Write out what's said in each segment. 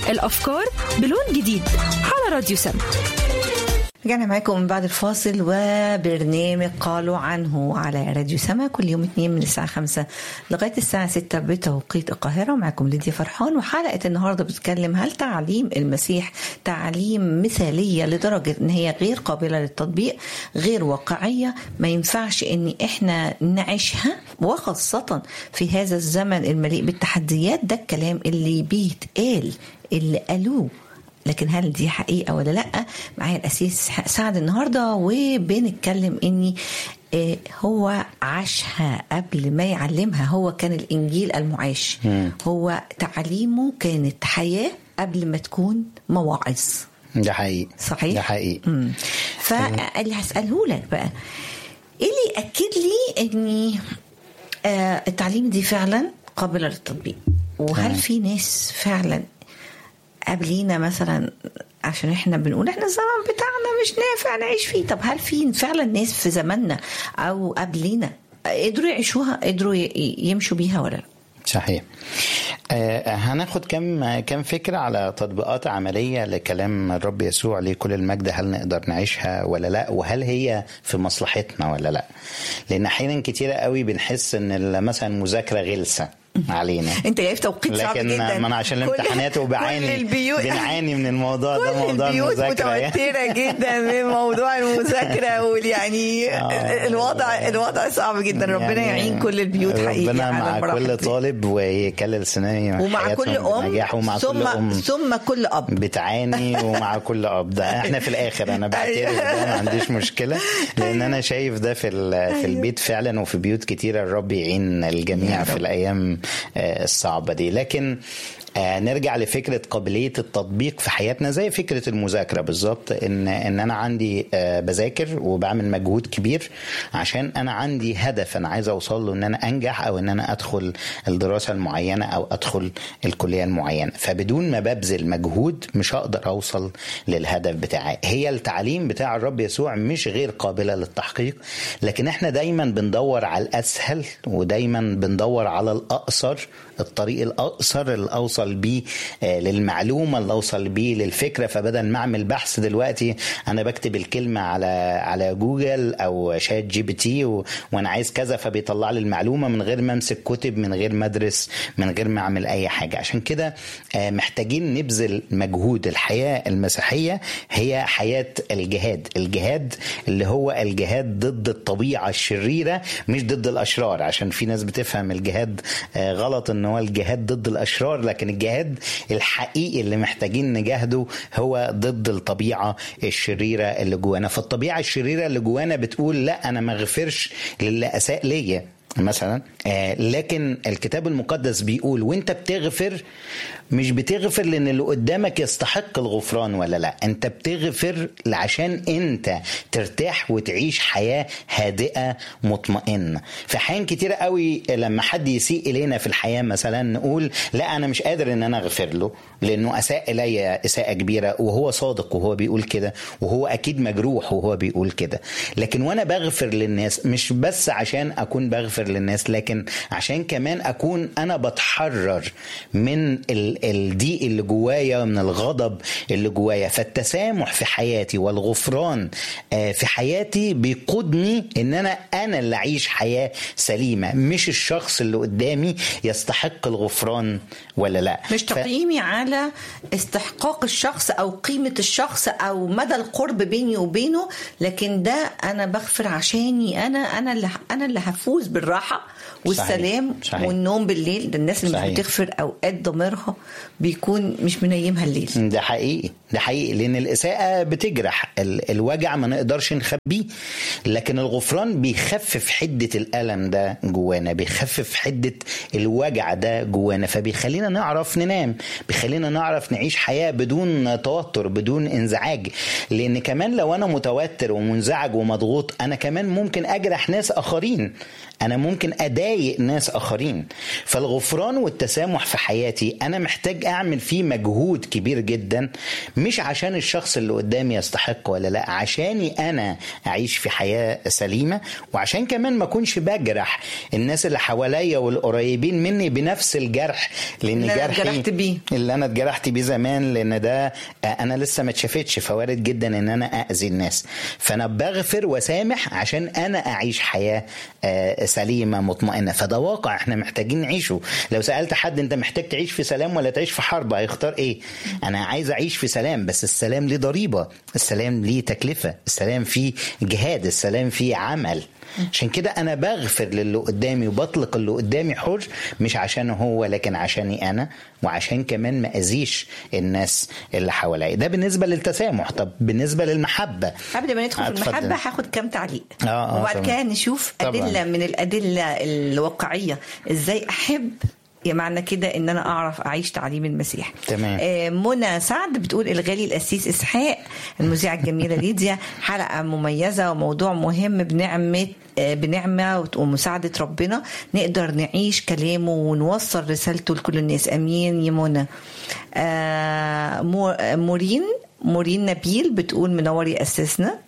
الأفكار بلون جديد على راديو سما رجعنا معاكم من بعد الفاصل وبرنامج قالوا عنه على راديو سما كل يوم اثنين من الساعة خمسة لغاية الساعة ستة بتوقيت القاهرة ومعكم ليديا فرحان وحلقة النهاردة بتتكلم هل تعليم المسيح تعليم مثالية لدرجة ان هي غير قابلة للتطبيق غير واقعية ما ينفعش ان احنا نعيشها وخاصة في هذا الزمن المليء بالتحديات ده الكلام اللي بيتقال اللي قالوه لكن هل دي حقيقه ولا لا معايا الاسيس سعد النهارده وبنتكلم اني هو عاشها قبل ما يعلمها هو كان الانجيل المعاش هو تعليمه كانت حياه قبل ما تكون مواعظ ده حقيقي صحيح ده حقيقي مم. فاللي هساله لك بقى ايه اللي ياكد لي اني آه التعليم دي فعلا قابله للتطبيق وهل في ناس فعلا قبلينا مثلا عشان احنا بنقول احنا الزمن بتاعنا مش نافع نعيش فيه طب هل في فعلا ناس في زماننا او قبلينا قدروا يعيشوها قدروا يمشوا بيها ولا لا صحيح آه هناخد كم كم فكره على تطبيقات عمليه لكلام الرب يسوع لكل المجد هل نقدر نعيشها ولا لا وهل هي في مصلحتنا ولا لا لان احيانا كتيره قوي بنحس ان مثلا مذاكره غلسه علينا انت جاي في توقيت صعب لكن جدا ما انا عشان الامتحانات وبعاني البيوت بنعاني من الموضوع ده كل موضوع البيوت المذاكره متوتره جدا من موضوع المذاكره واليعني آه. الوضع الوضع صعب جدا ربنا يعني يعين كل البيوت حقيقي ربنا على مع المراحل كل دي. طالب ويكلل سناني ومع كل ام نجاح ومع ثم كل ام ثم كل اب بتعاني ومع كل اب ده احنا في الاخر انا بعترف ده ما عنديش مشكله لان انا شايف ده في ال- في البيت فعلا وفي بيوت كتيره الرب يعين الجميع يا في رب. الايام آه، الصعبه دي لكن آه، نرجع لفكره قابليه التطبيق في حياتنا زي فكره المذاكره بالظبط ان ان انا عندي آه، بذاكر وبعمل مجهود كبير عشان انا عندي هدف انا عايز اوصل له ان انا انجح او ان انا ادخل الدراسه المعينه او ادخل الكليه المعينه فبدون ما ببذل مجهود مش هقدر اوصل للهدف بتاعي هي التعليم بتاع الرب يسوع مش غير قابله للتحقيق لكن احنا دايما بندور على الاسهل ودايما بندور على الاقصر الطريق الاقصر اللي اوصل بيه آه، للمعلومه اللي اوصل بيه للفكره فبدل ما اعمل بحث دلوقتي انا بكتب الكلمه على على جوجل او شات جي بي تي و... وانا عايز كذا فبيطلع لي المعلومه من غير ما امسك كتب من غير ما ادرس من غير ما اعمل اي حاجه عشان كده آه، محتاجين نبذل مجهود الحياه المسيحيه هي حياه الجهاد الجهاد اللي هو الجهاد ضد الطبيعه الشريره مش ضد الاشرار عشان في ناس بتفهم الجهاد آه، غلط ان هو الجهاد ضد الاشرار لكن الجهاد الحقيقي اللي محتاجين نجاهده هو ضد الطبيعه الشريره اللي جوانا فالطبيعه الشريره اللي جوانا بتقول لا انا ما اغفرش للي اساء ليا مثلا آه لكن الكتاب المقدس بيقول وانت بتغفر مش بتغفر لان اللي قدامك يستحق الغفران ولا لا انت بتغفر عشان انت ترتاح وتعيش حياه هادئه مطمئنه في احيان كتير قوي لما حد يسيء الينا في الحياه مثلا نقول لا انا مش قادر ان انا اغفر له لانه اساء الي اساءه كبيره وهو صادق وهو بيقول كده وهو اكيد مجروح وهو بيقول كده لكن وانا بغفر للناس مش بس عشان اكون بغفر للناس لكن عشان كمان اكون انا بتحرر من ال- الضيق اللي جوايا من الغضب اللي جوايا فالتسامح في حياتي والغفران آه، في حياتي بيقودني ان انا انا اللي اعيش حياه سليمه مش الشخص اللي قدامي يستحق الغفران ولا لا مش ف- تقييمي على استحقاق الشخص او قيمه الشخص او مدى القرب بيني وبينه لكن ده انا بغفر عشاني انا انا اللي انا اللي هفوز بالراحه والسلام صحيح. والنوم بالليل ده الناس اللي مش صحيح. بتغفر اوقات ضميرها بيكون مش منيمها الليل ده حقيقي ده حقيقي لان الاساءه بتجرح ال- الوجع ما نقدرش نخبيه لكن الغفران بيخفف حده الالم ده جوانا بيخفف حده الوجع ده جوانا فبيخلينا نعرف ننام بيخلينا نعرف نعيش حياه بدون توتر بدون انزعاج لان كمان لو انا متوتر ومنزعج ومضغوط انا كمان ممكن اجرح ناس اخرين انا ممكن اضايق ناس اخرين فالغفران والتسامح في حياتي انا محتاج اعمل فيه مجهود كبير جدا مش عشان الشخص اللي قدامي يستحق ولا لا عشاني انا اعيش في حياه سليمه وعشان كمان ما اكونش بجرح الناس اللي حواليا والقريبين مني بنفس الجرح لان اللي أنا جرحي اتجرحت بيه. اللي انا اتجرحت بيه زمان لان ده انا لسه ما اتشافتش فوارد جدا ان انا اذي الناس فانا بغفر وسامح عشان انا اعيش حياه آه، سليمه مطمئنه فده واقع احنا محتاجين نعيشه لو سالت حد انت محتاج تعيش في سلام ولا تعيش في حرب هيختار ايه انا عايز اعيش في سلام بس السلام ليه ضريبه السلام ليه تكلفه السلام فيه جهاد السلام فيه عمل عشان كده انا بغفر للي قدامي وبطلق اللي قدامي حر مش عشان هو لكن عشاني انا وعشان كمان ما اذيش الناس اللي حواليا ده بالنسبه للتسامح طب بالنسبه للمحبه قبل ما ندخل في اتفضل. المحبه هاخد كام تعليق آه، آه، وبعد تمام. كده نشوف طبعاً. ادله من الادله الواقعيه ازاي احب يا معنى كده ان انا اعرف اعيش تعليم المسيح تمام. آه، منى سعد بتقول الغالي الاسيس اسحاق المذيعه الجميله ليديا حلقه مميزه وموضوع مهم بنعمه آه، بنعمه ومساعده ربنا نقدر نعيش كلامه ونوصل رسالته لكل الناس امين يا منى آه، مو- آه، مورين مورين نبيل بتقول منور يأسسنا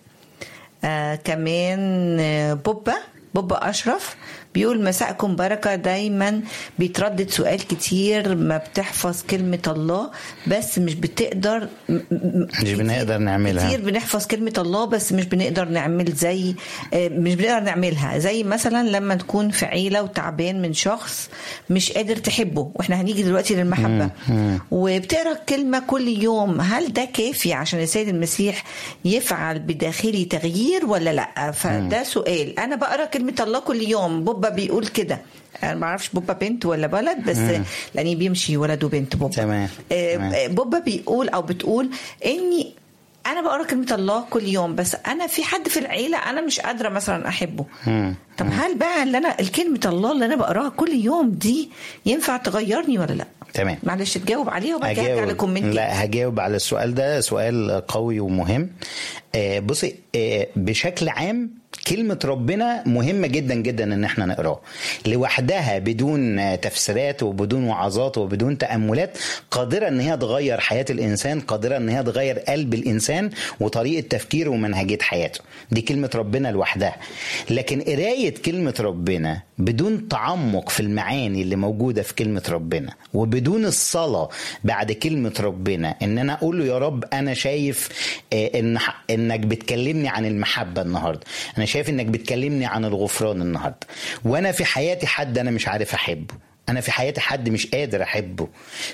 آه كمان آه، بوبا بوبا أشرف بيقول مساءكم بركة دايما بيتردد سؤال كتير ما بتحفظ كلمة الله بس مش بتقدر م- م- مش بنقدر نعملها. كتير بنحفظ كلمة الله بس مش بنقدر نعمل زي آه، مش بنقدر نعملها زي مثلا لما تكون في عيلة وتعبان من شخص مش قادر تحبه واحنا هنيجي دلوقتي للمحبة وبتقرا كلمة كل يوم هل ده كافي عشان السيد المسيح يفعل بداخلي تغيير ولا لا فده سؤال انا بقرا كلمة الله كل يوم بوبا بيقول كده انا ما اعرفش بوبا بنت ولا ولد بس لاني بيمشي ولد وبنت بوبا تمام، آه، تمام. آه، بوبا بيقول او بتقول اني انا بقرا كلمه الله كل يوم بس انا في حد في العيله انا مش قادره مثلا احبه طب هل بقى اللي انا الكلمه الله اللي انا بقراها كل يوم دي ينفع تغيرني ولا لا تمام معلش تجاوب عليها وبعد كده ارجع لكومنتي لا هجاوب على السؤال ده سؤال قوي ومهم آه، بصي آه، بشكل عام كلمة ربنا مهمة جدا جدا ان احنا نقراها لوحدها بدون آه، تفسيرات وبدون وعظات وبدون تأملات قادرة ان هي تغير حياة الانسان قادرة ان هي تغير قلب الانسان وطريقة تفكيره ومنهجية حياته دي كلمة ربنا لوحدها لكن قراية كلمة ربنا بدون تعمق في المعاني اللي موجودة في كلمة ربنا وبدون الصلاة بعد كلمة ربنا ان انا اقول له يا رب انا شايف آه، ان انك بتكلمني عن المحبة النهاردة انا شايف انك بتكلمني عن الغفران النهاردة وانا في حياتي حد انا مش عارف احبه انا في حياتي حد مش قادر احبه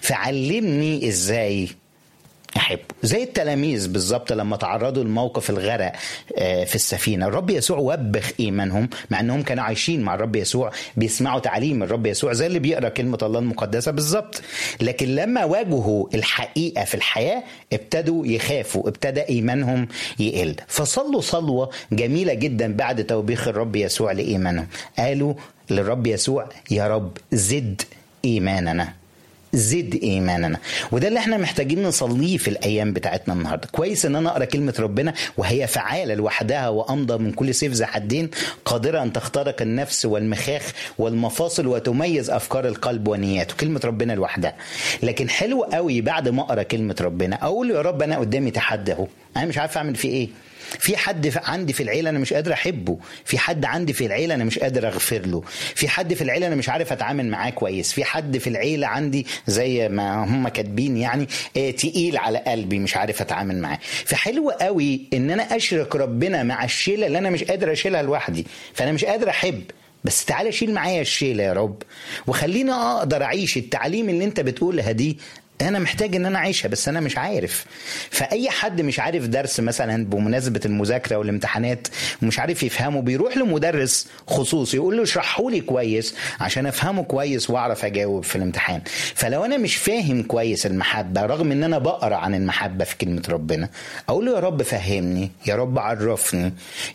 فعلمني ازاي احبه زي التلاميذ بالظبط لما تعرضوا لموقف الغرق آه، في السفينه الرب يسوع وبخ ايمانهم مع انهم كانوا عايشين مع الرب يسوع بيسمعوا تعليم الرب يسوع زي اللي بيقرا كلمه الله المقدسه بالظبط لكن لما واجهوا الحقيقه في الحياه ابتدوا يخافوا ابتدى ايمانهم يقل فصلوا صلوه جميله جدا بعد توبيخ الرب يسوع لايمانهم قالوا للرب يسوع يا رب زد ايماننا زد ايماننا وده اللي احنا محتاجين نصليه في الايام بتاعتنا النهارده كويس ان انا اقرا كلمه ربنا وهي فعاله لوحدها وامضى من كل سيف ذي حدين قادره ان تخترق النفس والمخاخ والمفاصل وتميز افكار القلب ونياته كلمه ربنا لوحدها لكن حلو قوي بعد ما اقرا كلمه ربنا اقول يا رب انا قدامي تحدي اهو انا مش عارف اعمل فيه ايه في حد في- عندي في العيله انا مش قادر احبه في حد عندي في العيله انا مش قادر اغفر له في حد في العيله انا مش عارف اتعامل معاه كويس في حد في العيله عندي زي ما هم كاتبين يعني آه، تقيل على قلبي مش عارف اتعامل معاه فحلو قوي ان انا اشرك ربنا مع الشيله اللي انا مش قادر اشيلها لوحدي فانا مش قادر احب بس تعالى شيل معايا الشيله يا رب وخليني اقدر اعيش التعليم اللي انت بتقولها دي انا محتاج ان انا اعيشها بس انا مش عارف فاي حد مش عارف درس مثلا بمناسبه المذاكره والامتحانات ومش عارف يفهمه بيروح لمدرس خصوصي يقول له اشرحه لي كويس عشان افهمه كويس واعرف اجاوب في الامتحان فلو انا مش فاهم كويس المحبه رغم ان انا بقرا عن المحبه في كلمه ربنا اقول له يا رب فهمني يا رب عرفني